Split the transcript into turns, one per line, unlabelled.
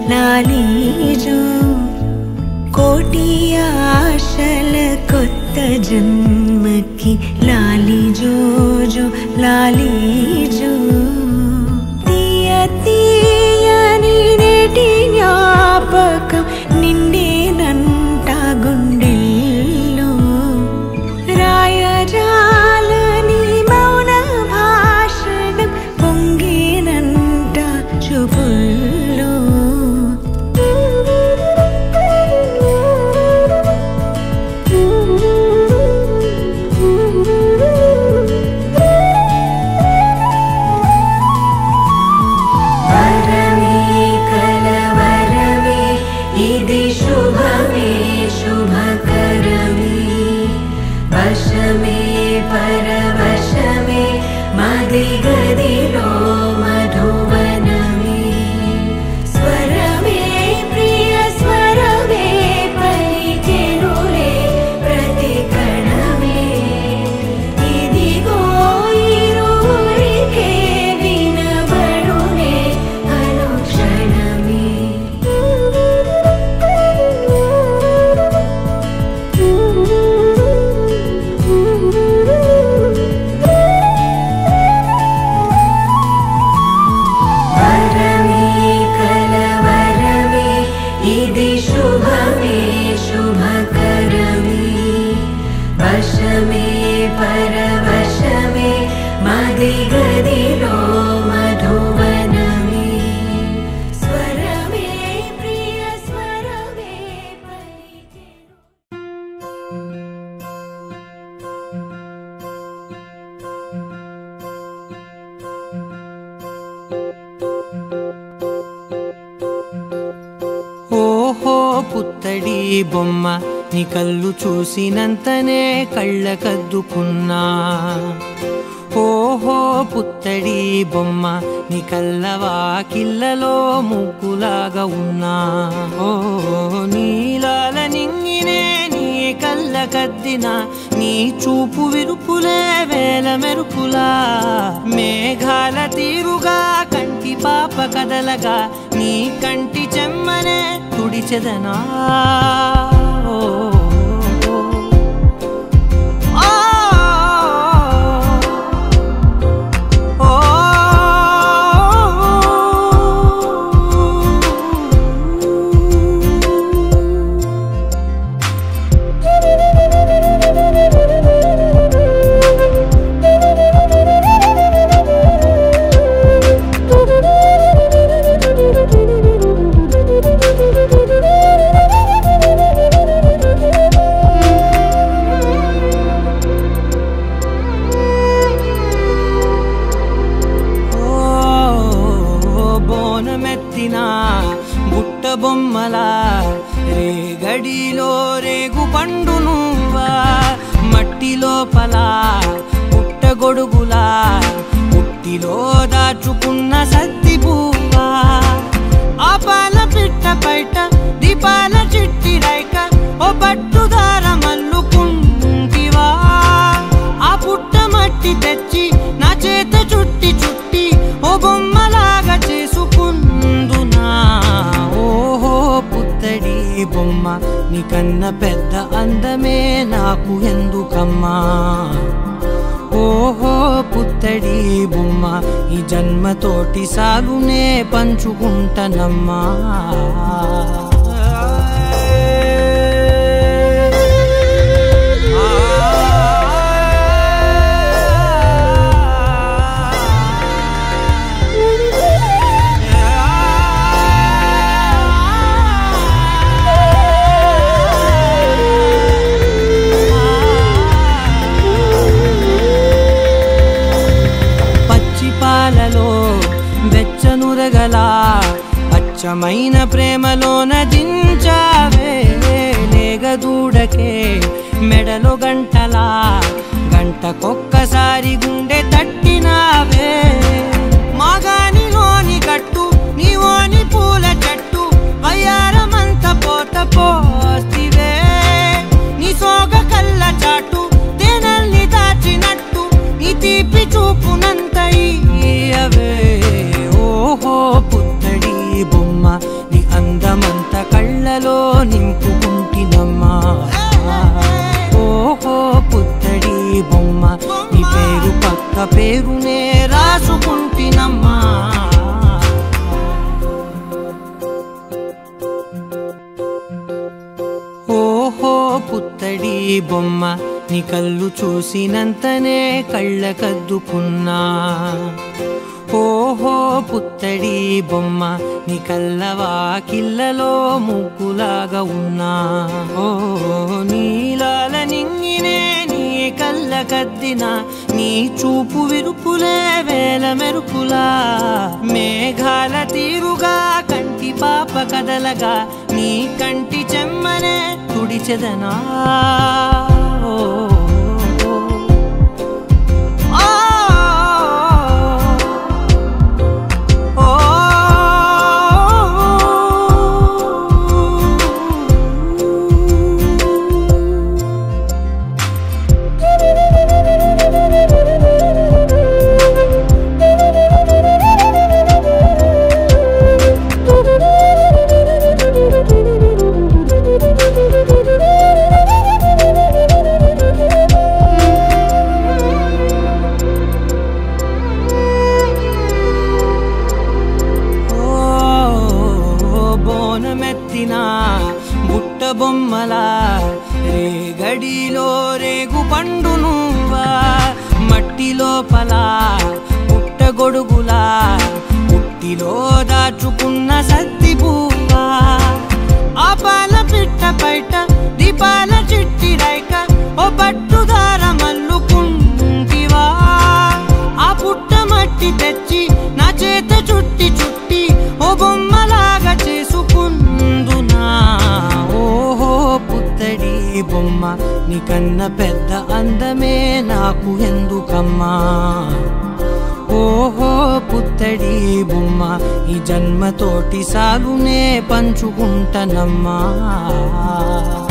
లాలీజో కోటి ఆశల కొత్త జన్మకి లాలీజోజో లాలీజో తీయ తీయని నేటి జ్ఞాపకం నిండేనంట గుండెల్లో రాయజాలని మౌన భాషణం పొంగేనంట చూపుల్లో వరమే కలవరమే ఇది శుభమే శుభకరమే వశమే పరవశమే మది గదిలో మధువనమే స్వరమే ప్రియ స్వరమే పలికెనులే ప్రతి కణమే ఇదిగో ఇరువురికే వినబడునే అనుక్షణమే వరమే కలవరమే ఇది శుభమే శుభకరమే వశమే పరవశమే మది గదిలో మధువనమే స్వరమే ప్రియ స్వరమే పలికెను
ఓహో పుత్తడి బొమ్మ నీ కళ్ళు చూసినంతనే కళ్ళకద్దుకున్నా ఓహో పుత్తడి బొమ్మ నీ కళ్ళవాకిళ్ళలో ముగ్గులాగా ఉన్నా ఓ నీలాల నింగినే నీ కళ్ళకద్దిన నీ చూపు విరుపులే వేల మెరుపులా మేఘాల తీరుగా కంటి పాప కదలగా నీ కంటి చెమ్మనే తుడిచెదనా ఓ, ఆ, ఓ, ఓ బోనమెత్తిన బుట్ట బొమ్మలా రేగడిలో రేగు పండు నువ్వా మట్టి లోపల పుట్ట గొడుగులా పుట్టిలో దాచుకున్న సత్తి పువ్వా ఆ పాల పిట్ట బయట దీపాల చిట్టి రైక ఓ పట్టుదార మల్లుకుంటివా ఆ పుట్ట మట్టి తెచ్చి నా చేత చుట్టి చుట్టి ఓ బొమ్మలాగా చేసుకుందునా ఓహో పుత్తడి బొమ్మ నీకన్న పెద్ద అందమే నాకు ఎందుకమ్మా ఓహో పుత్తడి బొమ్మ ఈ జన్మతోటి సాలునే పంచుకుంటనమ్మా పచ్చి పాలలో వెచ్చనురగల అచ్చమైన ప్రేమలోన దించావే లేగదూడకే మెడలో గంటలా గంటకొక్కసారి గుండె తట్టినావే మాగానిలోని గట్టు నీవోని పూల చెట్టు వయ్యారమంత పోత పోస్తివే నీ సోగ కళ్ళ చాటు తేనల్ని దాచినట్టు నీ తీపి చూపునంత ఇయ్యవే ఓహో పుత్తడి బొమ్మ నీ అంద బొమ్మ నీ కళ్ళు చూసినంతనే కళ్ళకద్దుకున్నా ఓహో పుత్తడి బొమ్మ నీ కళ్ళవాకిళ్ళలో ముగ్గులాగా ఉన్నా ఓ నీలాల నింగినే నీ కళ్ళ కద్దిన నీ చూపు విరుపులే వేల మెరుపులా మేఘాల తీరుగా కంటి పాప కదలగా నీ కంటి చెమ్మనే తుడిచెదనా ఓ, ఓ, ఓ, ఓ. ఓ బోనమెత్తిన బుట్ట బొమ్మల రేగడిలో రేగు పండు నువ్వా మట్టి లోపల పుట్ట గొడుగులా పుట్టిలో దాచుకున్న సత్తి పువ్వా ఆ పాల పిట్ట బయట దీపాల చిట్టి రైక ఓ పట్టుదార మల్లుకుంటివా ఆ పుట్ట మట్టి తెచ్చి నా చేత చుట్టి చుట్టి ఓ బొమ్మలాగా చేసుకుందునా ఓహో పుత్తడి బొమ్మ నీకన్న పెద్ద అందమే నాకు ఎందుకమ్మా ఓహో పుత్తడి బొమ్మ ఈ జన్మతోటి సాలునే పంచుకుంటనమ్మా